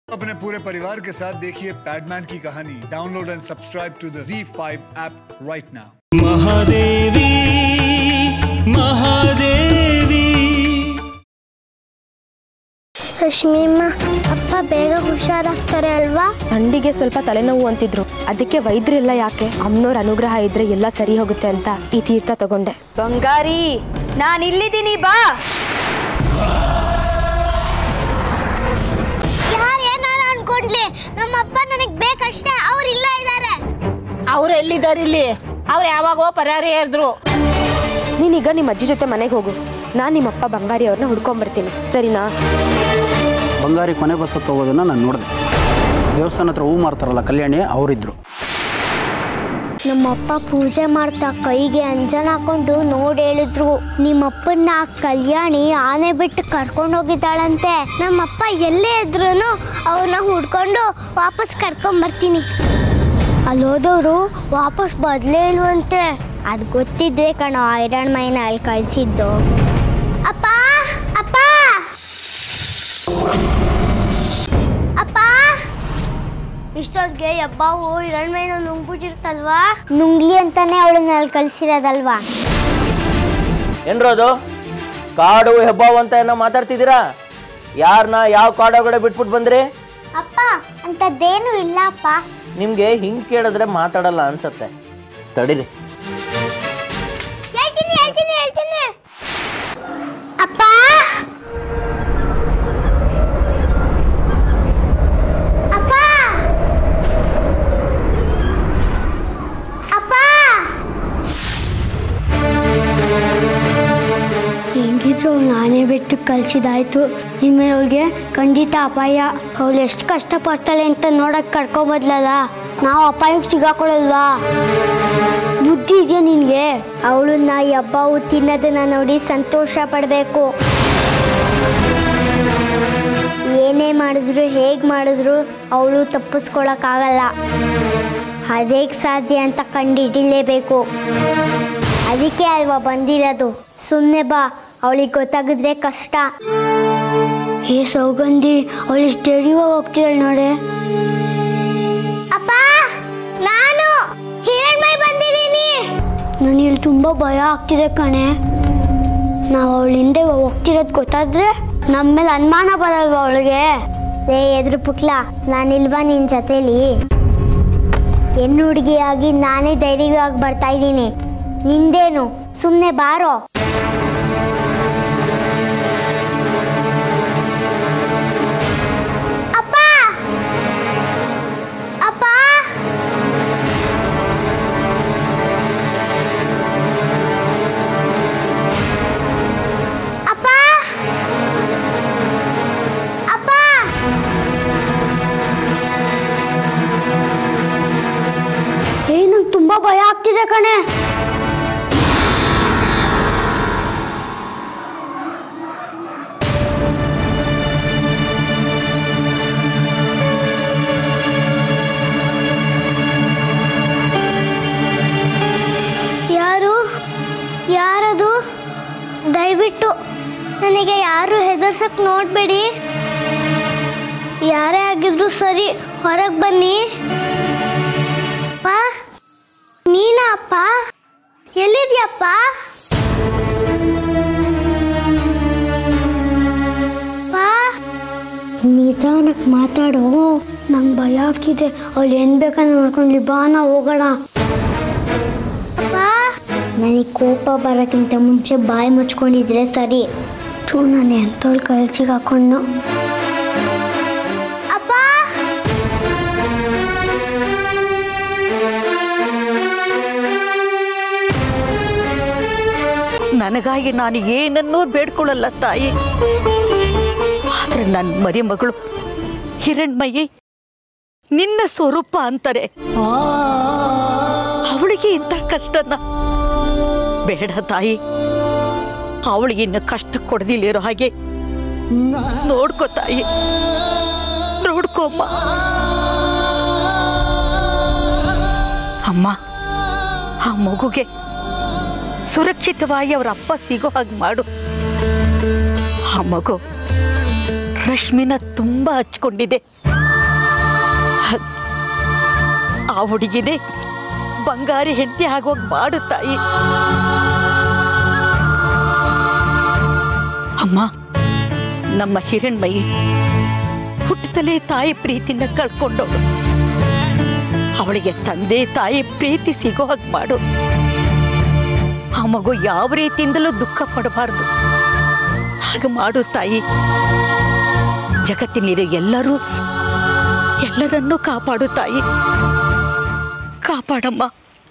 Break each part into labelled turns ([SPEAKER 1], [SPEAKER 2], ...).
[SPEAKER 1] अपने पूरे परिवार के साथ देखिए पैडमैन की कहानी download and subscribe to the Z5 app right now
[SPEAKER 2] Mahadevi Mahadevi
[SPEAKER 3] ರಶ್ಮಿಮ್ಮ ಅಪ್ಪ ಬೇಗ ಹುಷಾರಾಗ್ತಾರೆ ಅಲ್ವಾ
[SPEAKER 4] ಥಂಡಿಗೆ ಸ್ವಲ್ಪ ತಲೆನೋವು ಅಂತಿದ್ರು ಅದಕ್ಕೆ ವೈದ್ಯರೆಲ್ಲ ಯಾಕೆ ಅಮ್ಮನವ್ರ ಅನುಗ್ರಹ ಇದ್ರೆ ಎಲ್ಲ ಸರಿ ಹೋಗುತ್ತೆ ಅಂತ ಈ ತೀರ್ಥ ತಗೊಂಡೆ
[SPEAKER 5] ಬಂಗಾರಿ ನಾನು ಇಲ್ಲಿದ್ದೀನಿ ಬಾ
[SPEAKER 3] ಯಾರು ಏನಾರ ಅನ್ಕೊಂಡ್ಲಿ ನಮ್ಮ ಅಪ್ಪ ನನಗೆ ಬೇಕಷ್ಟೇ ಅವ್ರು ಇಲ್ಲ ಇದ್ದಾರೆ
[SPEAKER 6] ಅವ್ರು ಎಲ್ಲಿದ್ದಾರೆ ಇಲ್ಲಿ ಅವ್ರು ಯಾವಾಗೋ ಪರಾರಿ ಇದ್ರು
[SPEAKER 4] ನೀನೀಗ ನಿಮ್ಮ ಅಜ್ಜಿ ಜೊತೆ ಮನೆಗೆ ಹೋಗು ನಾನು ನಿಮ್ಮಪ್ಪ ಬಂಗಾರಿ ಅವ್ರನ್ನ ಹುಡ್ಕೊಂಬರ್ತೀನಿ ಸರಿನಾ
[SPEAKER 7] ಬಂಗಾರಿ ಕೊನೆ ಬಸ್ ಹತ್ತು ಹೋಗೋದನ್ನ ನಾನು ನೋಡಿದೆ ದೇವಸ್ಥಾನ ಹತ್ರ ಹೂ ಮಾರ್ತಾರಲ್ಲ ಕಲ್ಯಾಣಿ ಅವರಿದ್ರು
[SPEAKER 3] ನಮ್ಮಪ್ಪ ಪೂಜೆ ಮಾಡ್ತಾ ಕೈಗೆ ಅಂಜನ ಹಾಕೊಂಡು ನೋಡಿ ಹೇಳಿದ್ರು ನಿಮ್ಮಪ್ಪನ್ನ ಕಲ್ಯಾಣಿ ಆನೆ ಬಿಟ್ಟು ಕರ್ಕೊಂಡು ಹೋಗಿದ್ದಾಳಂತೆ ನಮ್ಮಪ್ಪ ಎಲ್ಲೇ ಇದ್ರು ಅವ್ರನ್ನ ಹುಡ್ಕೊಂಡು ವಾಪಸ್ ಕರ್ಕೊಂಡ್ ಬರ್ತೀನಿ ಅಲ್ಲಿ ಹೋದವರು ವಾಪಸ್ ಬದಲೇ ಇಲ್ವಂತೆ ಅದು ಗೊತ್ತಿದ್ರೆ ಕಣೋ ಐರನ್ ಮೈನ ಅಲ್ಲಿ ಕಳ್ಸಿದ್ದು ಅಪ್ಪ ಅಪ್ಪ ಅಪ್ಪ ಇಷ್ಟೊತ್ತಿಗೆ ಹಬ್ಬವು ಹಿರಣ್ ಮೈನ ನುಂಗ್ಬಿಟ್ಟಿರ್ತಲ್ವಾ ನುಂಗ್ಲಿ ಅಂತಾನೆ ಅವಳನ್ನ ಅಲ್ಲಿ ಕಳ್ಸಿರೋದಲ್ವಾ
[SPEAKER 8] ಏನ್ರೋದು ಕಾಡು ಹೆಬ್ಬಾವು ಅಂತ ಏನೋ ಮಾತಾಡ್ತಿದ್ದೀರಾ ಯಾರನ್ನ ಯಾವ ಕಾಡೊಳಗಡೆ ಬಿಟ್ಬಿಟ್ಟು ಬಂದ್ರಿ
[SPEAKER 3] ಅಪ್ಪ ಅಂತದ್ದೇನು ಇಲ್ಲ ಅಪ್ಪ
[SPEAKER 8] ನಿಮ್ಗೆ ಹಿಂಗ್ ಕೇಳಿದ್ರೆ ಮಾತಾಡಲ್ಲ ಅನ್ಸತ್ತೆ ತಡಿರಿ
[SPEAKER 3] ಹೇಳ್ತೀನಿ ಹೇಳ್ತೀನಿ ಹೇಳ್ತೀನಿ ಅಪ್ಪ ಅಪ್ಪ ಅಪ್ಪ ಹೆಂಗಿದ್ರು ನಾನೇ ಬಿಟ್ಟು ಕಳ್ಸಿದಾಯ್ತು ಇನ್ಮೇಲೆ ಅವಳಿಗೆ ಖಂಡಿತ ಅಪಾಯ ಅವಳು ಎಷ್ಟು ಕಷ್ಟಪಡ್ತಾಳೆ ಅಂತ ನೋಡಕ್ ಕರ್ಕೊಂಬದ್ಲಲ್ಲ ನಾವು ಅಪಾಯಕ್ಕೆ ಸಿಗಾಕೊಳ್ಳಲ್ವಾ ಬುದ್ಧಿ ಇದೆಯಾ ನಿನಗೆ ಅವಳನ್ನ ಈ ಹಬ್ಬವು ತಿನ್ನೋದನ್ನ ನೋಡಿ ಸಂತೋಷ ಪಡಬೇಕು ಏನೇ ಮಾಡಿದ್ರು ಹೇಗೆ ಮಾಡಿದ್ರು ಅವಳು ತಪ್ಪಿಸ್ಕೊಳಕ್ಕಾಗಲ್ಲ ಅದೇಗೆ ಸಾಧ್ಯ ಅಂತ ಕಂಡುಹಿಡಿಲೇಬೇಕು ಅದಕ್ಕೆ ಅಲ್ವಾ ಬಂದಿರೋದು ಸುಮ್ಮನೆ ಬಾ ಅವಳಿಗೆ ಗೊತ್ತಾಗಿದ್ರೆ ಕಷ್ಟ ಏ ಸೌಗಂಧಿ ಅವಳು ಸ್ಟೇಡಿಯೋ ಹೋಗ್ತಿದ್ದಾಳೆ ನೋಡೆ ಅಪ್ಪ ನಾನು ಹಿರಣ್ಮೈ ಬಂದಿದ್ದೀನಿ ನನಗೆ ಇಲ್ಲಿ ತುಂಬ ಭಯ ಆಗ್ತಿದೆ ಕಣೆ ನಾವು ಅವಳ ಹಿಂದೆ ಹೋಗ್ತಿರೋದು ಗೊತ್ತಾದ್ರೆ ನಮ್ಮ ಮೇಲೆ ಅನುಮಾನ ಬರಲ್ವಾ ಅವಳಿಗೆ ಲೇ ಎದ್ರು ಪುಕ್ಲ ನಾನಿಲ್ವಾ ನಿನ್ನ ಜೊತೆಲಿ ಹೆಣ್ಣು ಹುಡುಗಿಯಾಗಿ ನಾನೇ ಧೈರ್ಯವಾಗಿ ಬರ್ತಾ ಇದ್ದೀನಿ ನಿಂದೇನು ಸುಮ್ಮನೆ ಬಾರೋ ಅಪ್ಪ ಅಪ್ಪ ಅಪ್ಪ ಅಪ್ಪ ಏ ನಂಗೆ ತುಂಬಾ ಭಯ ಆಗ್ತಿದೆ ಕಣೆ ಯಾರು ಯಾರದು ದಯವಿಟ್ಟು ನನಗೆ ಯಾರು ಹೆದರ್ಸಕ್ ನೋಡ್ಬೇಡಿ ಯಾರೇ ಆಗಿದ್ರು ಸರಿ ಹೊರಗೆ ಬನ್ನಿ ಅಪ್ಪ ನೀನಾ ಅಪ್ಪ ಎಲ್ಲಿದ್ಯಪ್ಪ ನಿಧಾನಕ್ಕೆ ಮಾತಾಡು ನಂಗೆ ಭಯ ಆಗ್ತಿದೆ ಅವಳು ಏನ್ ಬೇಕಂತ ನೋಡ್ಕೊಂಡ್ಲಿ ಬಾ ನಾ ಹೋಗೋಣ ಅಪ್ಪ ನನಗೆ ಕೋಪ ಬರೋಕ್ಕಿಂತ ಮುಂಚೆ ಬಾಯಿ ಮುಚ್ಕೊಂಡಿದ್ರೆ ಸರಿ ಥೂ ನಾನು ಎಂಥವಳು ಕಲ್ಸಿಗೆ ಹಾಕೊಂಡು ಅಪ್ಪ
[SPEAKER 9] ನನಗಾಗಿ ನಾನು ಏನನ್ನೂ ಬೇಡ್ಕೊಳ್ಳಲ್ಲ ತಾಯಿ ಆದ್ರೆ ನನ್ನ ಮರಿ ಮಗಳು ಹಿರಣ್ಮಯಿ ನಿನ್ನ ಸ್ವರೂಪ ಅಂತಾರೆ ಅವಳಿಗೆ ಇಂಥ ಕಷ್ಟನ ಬೇಡ ತಾಯಿ ಅವಳಿಗೆ ಇನ್ನು ಕಷ್ಟ ಕೊಡದಿಲ್ಲಿರೋ ಹಾಗೆ ನೋಡ್ಕೋ ತಾಯಿ ನೋಡ್ಕೊಮ್ಮ ಅಮ್ಮ ಆ ಮಗುಗೆ ಸುರಕ್ಷಿತವಾಗಿ ಅವರ ಅಪ್ಪ ಸಿಗೋ ಹಾಗೆ ಮಾಡು ಆ ಮಗು ರಶ್ಮಿನ ತುಂಬಾ ಹಚ್ಕೊಂಡಿದೆ ಆ ಹುಡುಗಿನೇ ಬಂಗಾರಿ ಹೆಂಡತಿ ಆಗೋಗ್ ಮಾಡು ತಾಯಿ ಅಮ್ಮ ನಮ್ಮ ಹಿರಣ್ಮಯಿ ಹುಟ್ಟದಲೇ ತಾಯಿ ಪ್ರೀತಿನ ಕಳ್ಕೊಂಡವಳು ಅವಳಿಗೆ ತಂದೆ ತಾಯಿ ಪ್ರೀತಿ ಸಿಗೋ ಹಾಗೆ ಮಾಡು ಆ ಮಗು ಯಾವ ರೀತಿಯಿಂದಲೂ ದುಃಖ ಪಡಬಾರ್ದು ಹಾಗೆ ಮಾಡು ತಾಯಿ ಜಗತ್ತಿನಿರೋ ಎಲ್ಲರೂ ಎಲ್ಲರನ್ನೂ ಕಾಪಾಡು ತಾಯಿ ಕಾಪಾಡಮ್ಮ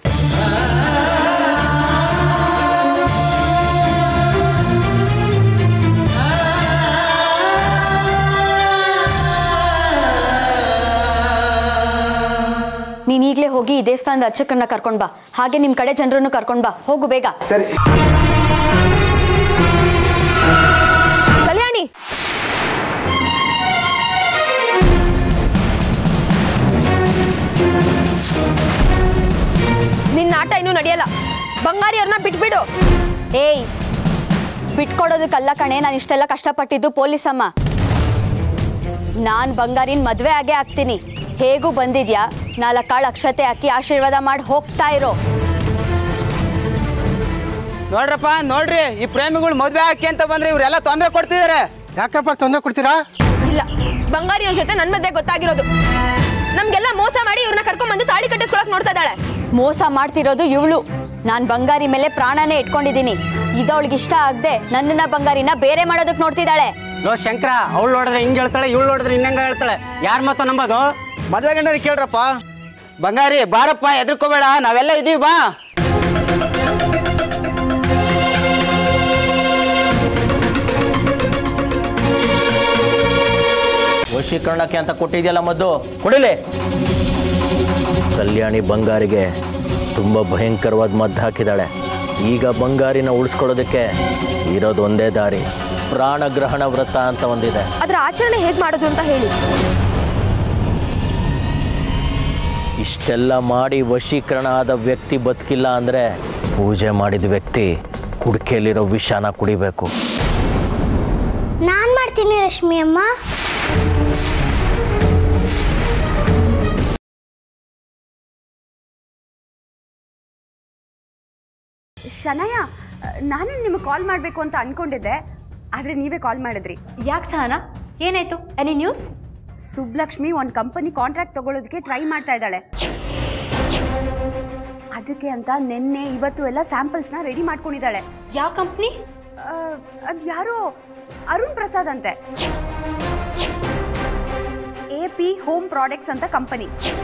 [SPEAKER 5] ನೀನ್ ಈಗಲೇ ಹೋಗಿ ಈ ದೇವಸ್ಥಾನದ ಅರ್ಚಕರನ್ನ ಕರ್ಕೊಂಡ್ ಬಾ ಹಾಗೆ ನಿಮ್ ಕಡೆ ಜನರನ್ನು ಕರ್ಕೊಂಡ್ ಬಾ ಹೋಗು ಬೇಗ
[SPEAKER 10] ಸರಿ
[SPEAKER 4] ಕಲ್ಯಾಣಿ ನಿನ್ನ ಆಟ ಇನ್ನೂ ನಡೆಯಲ್ಲ ಬಂಗಾರಿ ಅವ್ರನ್ನ ಬಿಟ್ಬಿಡು
[SPEAKER 5] ಏಯ್ ಬಿಟ್ಕೊಡೋದಕ್ಕಲ್ಲ ಕಣೆ ನಾನು ಇಷ್ಟೆಲ್ಲ ಕಷ್ಟಪಟ್ಟಿದ್ದು ಪೊಲೀಸ್ ಅಮ್ಮ ನಾನ್ ಬಂಗಾರಿನ ಮದ್ವೆ ಆಗೇ ಆಗ್ತೀನಿ ಹೇಗೂ ಬಂದಿದ್ಯಾ ನಾಲ್ಕಾಳು ಅಕ್ಷತೆ ಹಾಕಿ ಆಶೀರ್ವಾದ ಮಾಡಿ ಹೋಗ್ತಾ ಇರೋ
[SPEAKER 11] ನೋಡ್ರಪ್ಪ ನೋಡ್ರಿ ಈ ಪ್ರೇಮಿಗಳು ಮದ್ವೆ ಹಾಕಿ ಅಂತ ಬಂದ್ರೆ ಇವರೆಲ್ಲ ತೊಂದರೆ ಕೊಡ್ತಿದ್ದಾರೆ
[SPEAKER 10] ಯಾಕಪ್ಪ ತೊಂದರೆ ಕೊಡ್ತೀರಾ
[SPEAKER 4] ಇಲ್ಲ ಬಂಗಾರಿ ಅವ್ರ ಜೊತೆ ನನ್ನ ಮಧ್ಯೆ ಗೊತ್ತಾಗಿರೋದು ನಮ್ಗೆಲ್ಲ ಮೋಸ ಮಾಡಿ ಇವ್ರನ್ನ ಕರ್ಕೊಂಡ್ ಬಂದು ತಾಳಿ ಕಟ್ಟಿಸ್ಕೊಳಕ್ ನೋಡ್ತಾ ಇದ್ದಾಳೆ
[SPEAKER 5] ಮೋಸ ಮಾಡ್ತಿರೋದು ಇವಳು ನಾನ್ ಬಂಗಾರಿ ಮೇಲೆ ಪ್ರಾಣನೇ ಇಟ್ಕೊಂಡಿದ್ದೀನಿ ಇದವಳಿಗೆ ಇಷ್ಟ ಆಗದೆ ನನ್ನನ್ನ ಬಂಗಾರಿನ ಬೇರೆ ಮಾಡೋದಕ್ಕೆ ನೋಡ್ತಿದ್ದಾಳೆ
[SPEAKER 11] ಲೋ ಶಂಕರ ಅವಳು ನೋಡಿದ್ರೆ ಹಿಂಗೆ ಹೇಳ್ತಾಳೆ ಇವಳು ನೋಡಿದ್ರೆ ಇನ್ನಂಗ ಹೇಳ್ತಾಳೆ ಯಾರ ಮಾತು ನಂಬೋದು ಮದ್ವೆ ಗಂಡನ ಕೇಳ್ರಪ್ಪ ಬಂಗಾರಿ ಬಾರಪ್ಪ ಎದ್ರಕೋಬೇಡ ನಾವೆಲ್ಲ ಇದೀವಿ ಬಾ
[SPEAKER 8] ವಶೀಕರಣಕ್ಕೆ ಅಂತ ಕೊಟ್ಟಿದೆಯಲ್ಲ ಮದ್ದು ಕೊಡಿಲಿ ಕಲ್ಯಾಣಿ ಬಂಗಾರಿಗೆ ತುಂಬ ಭಯಂಕರವಾದ ಮದ್ದು ಹಾಕಿದಾಳೆ ಈಗ ಬಂಗಾರಿನ ಉಳಿಸ್ಕೊಳ್ಳೋದಕ್ಕೆ ಇರೋದು ಒಂದೇ ದಾರಿ ಪ್ರಾಣಗ್ರಹಣ ವ್ರತ ಅಂತ ಒಂದಿದೆ
[SPEAKER 4] ಅದ್ರ ಆಚರಣೆ ಹೇಗ್ ಮಾಡೋದು ಅಂತ ಹೇಳಿ
[SPEAKER 8] ಇಷ್ಟೆಲ್ಲ ಮಾಡಿ ವಶೀಕರಣ ಆದ ವ್ಯಕ್ತಿ ಬದುಕಿಲ್ಲ ಅಂದರೆ ಪೂಜೆ ಮಾಡಿದ ವ್ಯಕ್ತಿ ಕುಡಿಕೆಯಲ್ಲಿರೋ ವಿಷಾನ ಕುಡಿಬೇಕು
[SPEAKER 3] ನಾನ್ ಮಾಡ್ತೀನಿ ರಶ್ಮಿ ಅಮ್ಮ
[SPEAKER 12] ಶನಯ ನಾನೇ ನಿಮಗೆ ಕಾಲ್ ಮಾಡಬೇಕು ಅಂತ ಅನ್ಕೊಂಡಿದ್ದೆ ಆದರೆ ನೀವೇ ಕಾಲ್ ಮಾಡಿದ್ರಿ
[SPEAKER 5] ಯಾಕೆ ಸಹನಾ ಏನಾಯ್ತು ಎನಿ ನ್ಯೂಸ್
[SPEAKER 12] ಸುಬ್ಲಕ್ಷ್ಮಿ ಒಂದು ಕಂಪನಿ ಕಾಂಟ್ರಾಕ್ಟ್ ತಗೊಳ್ಳೋದಕ್ಕೆ ಟ್ರೈ ಮಾಡ್ತಾ ಇದ್ದಾಳೆ ಅದಕ್ಕೆ ಅಂತ ನಿನ್ನೆ ಇವತ್ತು ಎಲ್ಲ ಸ್ಯಾಂಪಲ್ಸ್ನ ರೆಡಿ ಮಾಡ್ಕೊಂಡಿದ್ದಾಳೆ
[SPEAKER 5] ಯಾವ ಕಂಪ್ನಿ
[SPEAKER 12] ಅದು ಯಾರೋ ಅರುಣ್ ಪ್ರಸಾದ್ ಅಂತೆ ಎ ಪಿ ಹೋಮ್ ಪ್ರಾಡಕ್ಟ್ಸ್ ಅಂತ ಕಂಪನಿ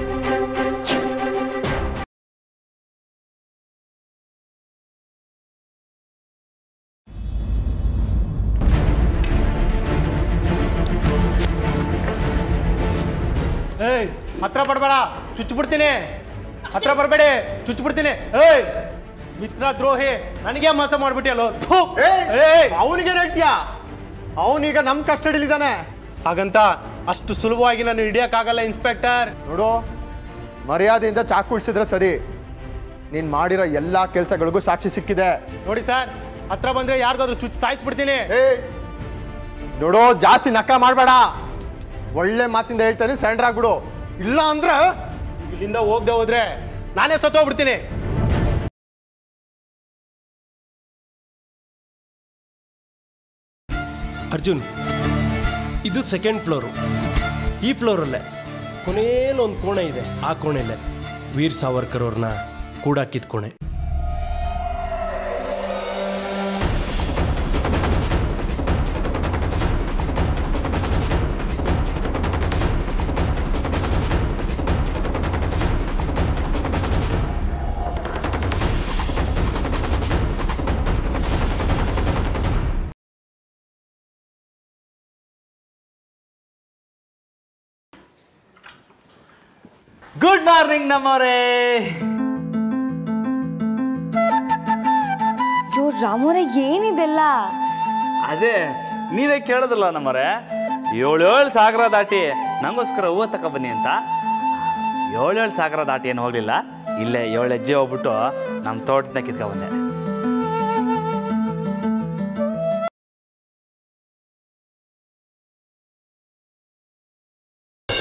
[SPEAKER 13] ಏಯ್ ಹತ್ರ ಬಡಬೇಡ ಚುಚ್ಚಿಬಿಡ್ತೀನಿ ಹತ್ರ ಬರಬೇಡಿ ಚುಚ್ಚಿಬಿಡ್ತೀನಿ ಏಯ್ ಮಿತ್ರ ದ್ರೋಹಿ ನನಗೆ ಮೋಸ ಮಾಡ್ಬಿಟ್ಟಿಯಲ್ಲೋ
[SPEAKER 10] ಅವನಿಗೆ ಹೇಳ್ತೀಯಾ ಅವನೀಗ ನಮ್ಮ ಕಸ್ಟಡಿಲಿದ್ದಾನೆ
[SPEAKER 13] ಹಾಗಂತ ಅಷ್ಟು ಸುಲಭವಾಗಿ ನಾನು ಹಿಡಿಯಕ್ಕಾಗಲ್ಲ ಇನ್ಸ್ಪೆಕ್ಟರ್
[SPEAKER 10] ನೋಡು ಮರ್ಯಾದೆಯಿಂದ ಚಾಕು ಉಳಿಸಿದ್ರೆ ಸರಿ ನೀನು ಮಾಡಿರೋ ಎಲ್ಲ ಕೆಲಸಗಳಿಗೂ ಸಾಕ್ಷಿ ಸಿಕ್ಕಿದೆ
[SPEAKER 13] ನೋಡಿ ಸರ್ ಹತ್ರ ಬಂದ್ರೆ ಯಾರಿಗಾದ್ರೂ ಚುಚ್ಚಿ ಸಾಯಿಸ್ಬಿಡ್ತೀನಿ
[SPEAKER 10] ನೋಡು ಜಾಸ್ತಿ ನಕ್ಕ ಮಾಡಬೇಡ ಒಳ್ಳೆ ಮಾತಿಂದ ಹೇಳ್ತಾನೆ ಸರೆಂಡರ್ ಆಗ್ಬಿಡು ಇಲ್ಲ ಅಂದ್ರೆ
[SPEAKER 13] ಇಲ್ಲಿಂದ ಹೋಗದೆ ಹೋದ್ರೆ ನಾನೇ ಸತ್ತೋಗ್ಬಿಡ್ತೀನಿ
[SPEAKER 14] ಅರ್ಜುನ್ ಇದು ಸೆಕೆಂಡ್ ಫ್ಲೋರು ಈ ಫ್ಲೋರಲ್ಲೇ ಕೊನೆಯಲ್ಲೊಂದು ಕೋಣೆ ಇದೆ ಆ ಕೋಣೆಯಲ್ಲೇ ವೀರ್ ಸಾವರ್ಕರ್ ಅವ್ರನ್ನ ಕೂಡಾಕಿದ ಕೋಣೆ
[SPEAKER 15] ಗುಡ್ ಮಾರ್ನಿಂಗ್ ನಮ್ಮವರೇ
[SPEAKER 5] ಯೋ ರಾಮೋರೆ ಏನಿದೆಲ್ಲ
[SPEAKER 15] ಅದೇ ನೀವೇ ಕೇಳೋದಿಲ್ಲ ನಮ್ಮರೆ ಏಳೇಳು ಸಾಗರ ದಾಟಿ ನಂಗೋಸ್ಕರ ಹೂವು ತಕ ಬನ್ನಿ ಅಂತ ಏಳೇಳು ಸಾಗರ ದಾಟಿ ಏನು ಹೋಗಲಿಲ್ಲ ಇಲ್ಲೇ ಏಳು ಹೆಜ್ಜೆ ಹೋಗ್ಬಿಟ್ಟು ನಮ್ಮ ತೋಟದ ಕಿತ್ಕೊ ಬಂದೆ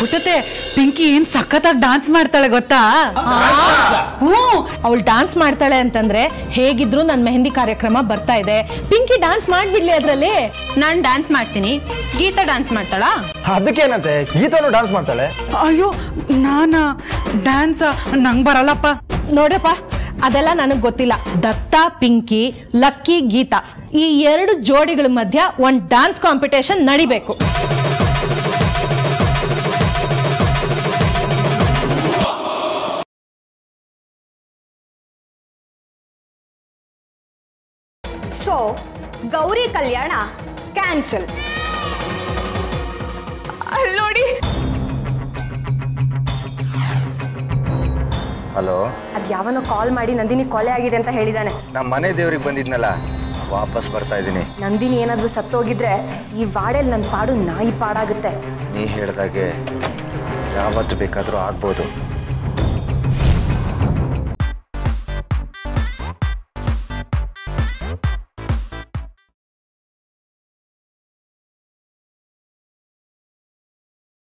[SPEAKER 16] ಪುಟ್ಟತೆ ಪಿಂಕಿ ಏನ್ ಸಖತ್ತಾಗಿ ಡಾನ್ಸ್ ಮಾಡ್ತಾಳೆ ಗೊತ್ತಾ ಹ್ಞೂ
[SPEAKER 6] ಅವಳು ಡಾನ್ಸ್ ಮಾಡ್ತಾಳೆ ಅಂತಂದ್ರೆ ಹೇಗಿದ್ರು ನನ್ನ ಮೆಹಂದಿ ಕಾರ್ಯಕ್ರಮ ಬರ್ತಾ ಇದೆ ಪಿಂಕಿ ಡಾನ್ಸ್ ಮಾಡ್ಬಿಡ್ಲಿ ಅದ್ರಲ್ಲಿ
[SPEAKER 4] ನಾನು ಡ್ಯಾನ್ಸ್ ಮಾಡ್ತೀನಿ ಗೀತಾ ಡ್ಯಾನ್ಸ್ ಮಾಡ್ತಾಳಾ
[SPEAKER 17] ಅದಕ್ಕೇನಂತೆ ಗೀತಾನು ಡಾನ್ಸ್ ಮಾಡ್ತಾಳೆ
[SPEAKER 16] ಅಯ್ಯೋ ನಾನ ಡ್ಯಾನ್ಸ್ ನಂಗ್ ಬರಲ್ಲಪ್ಪ
[SPEAKER 6] ನೋಡಪ್ಪ ಅದೆಲ್ಲ ನನಗೆ ಗೊತ್ತಿಲ್ಲ ದತ್ತ ಪಿಂಕಿ ಲಕ್ಕಿ ಗೀತಾ ಈ ಎರಡು ಜೋಡಿಗಳ ಮಧ್ಯ ಒಂದ್ ಡಾನ್ಸ್ ಕಾಂಪಿಟೇಷನ್ ನಡಿಬೇಕು
[SPEAKER 12] ಸೊ ಗೌರಿ ಕಲ್ಯಾಣ ಕ್ಯಾನ್ಸಲ್
[SPEAKER 4] ಅಲ್ಲೋಡಿ
[SPEAKER 17] ಹಲೋ
[SPEAKER 4] ಅದ್ ಯಾವನೋ ಕಾಲ್ ಮಾಡಿ ನಂದಿನಿ ಕೊಲೆ ಆಗಿದೆ ಅಂತ ಹೇಳಿದಾನೆ
[SPEAKER 17] ನಮ್ಮ ಮನೆ ದೇವ್ರಿಗೆ ಬಂದಿದ್ನಲ್ಲ ವಾಪಸ್ ಬರ್ತಾ ಇದ್ದೀನಿ
[SPEAKER 4] ನಂದಿನಿ ಏನಾದ್ರೂ ಸತ್ತೋಗಿದ್ರೆ ಈ ವಾಡೆಲ್ ನನ್ನ ಪಾಡು ನಾಯಿ ಪಾಡಾಗುತ್ತೆ
[SPEAKER 17] ನೀ ಹೇಳ್ದಾಗೆ ಯಾವತ್ತು ಬೇಕಾದರೂ ಆಗ್ಬೋದು